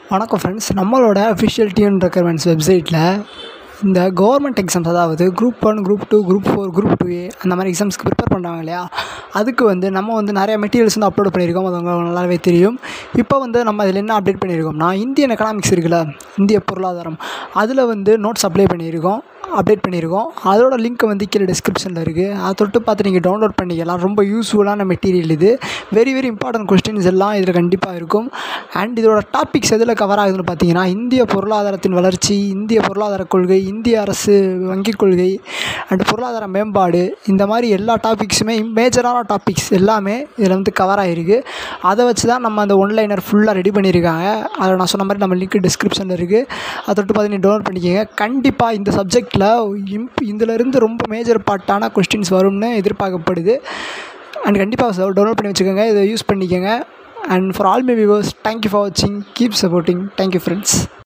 வணக்கம் ஃப்ரெண்ட்ஸ் நம்மளோட official TN requirements வெப்சைட்டில் இந்த கவர்மெண்ட் எக்ஸாம்ஸ் அதாவது group one group two group four group two A அந்த மாதிரி எக்ஸாம்ஸ்க்கு ப்ரிப்பேர் பண்ணுறாங்க இல்லையா அதுக்கு வந்து நம்ம வந்து நிறைய மெட்டீரியல்ஸ் வந்து அப்லோட் பண்ணியிருக்கோம் அது உங்களுக்கு நல்லாவே தெரியும் இப்போ வந்து நம்ம அதில் என்ன அப்டேட் பண்ணியிருக்கோம்னா இந்தியன் எக்கனாமிக்ஸ் இருக்குல்ல இந்திய பொருளாதாரம் அதில் வந்து நோட்ஸ் அப்ளை பண்ணியிருக்கோம் அப்டேட் பண்ணியிருக்கோம் அதோட லிங்க் வந்து கீழே டிஸ்கிரிப்ஷனில் இருக்குது அதை தொட்டு பார்த்து நீங்கள் டவுன்லோட் பண்ணிக்கலாம் ரொம்ப யூஸ்ஃபுல்லான மெட்டீரியல் இது வெரி வெரி இம்பார்ட்டன்ட் கொஸ்டின்ஸ் எல்லாம் இதில் கண்டிப்பாக இருக்கும் அண்ட் இதோட டாபிக்ஸ் எதில் கவர் ஆகுதுன்னு பார்த்தீங்கன்னா இந்திய பொருளாதாரத்தின் வளர்ச்சி இந்திய பொருளாதார கொள்கை இந்திய அரசு வங்கிக் கொள்கை அண்ட் பொருளாதார மேம்பாடு இந்த மாதிரி எல்லா டாபிக்ஸுமே மேஜரான டாபிக்ஸ் எல்லாமே இதில் வந்து கவர் ஆகிருக்கு அதை வச்சு தான் நம்ம அந்த ஒன்லைனர் ஃபுல்லாக ரெடி பண்ணியிருக்காங்க அதில் நான் சொன்ன மாதிரி நம்ம லிங்க் டிஸ்கிரிப்ஷனில் இருக்குது அதை தொட்டு பார்த்து நீங்கள் டவுன்லோட் பண்ணிக்கோங்க கண்டிப்பாக இந்த சப்ஜெக்ட்டில் இம்ப் இதிலேருந்து ரொம்ப மேஜர் பார்ட்டான கொஸ்டின்ஸ் வரும்னு எதிர்பார்க்கப்படுது அண்ட் கண்டிப்பாக டவுன்லோட் பண்ணி வச்சுக்கோங்க இதை யூஸ் பண்ணிக்கோங்க and for all my viewers thank you for வாட்சிங் கீப் சப்போர்ட்டிங் தேங்க்யூ ஃப்ரெண்ட்ஸ்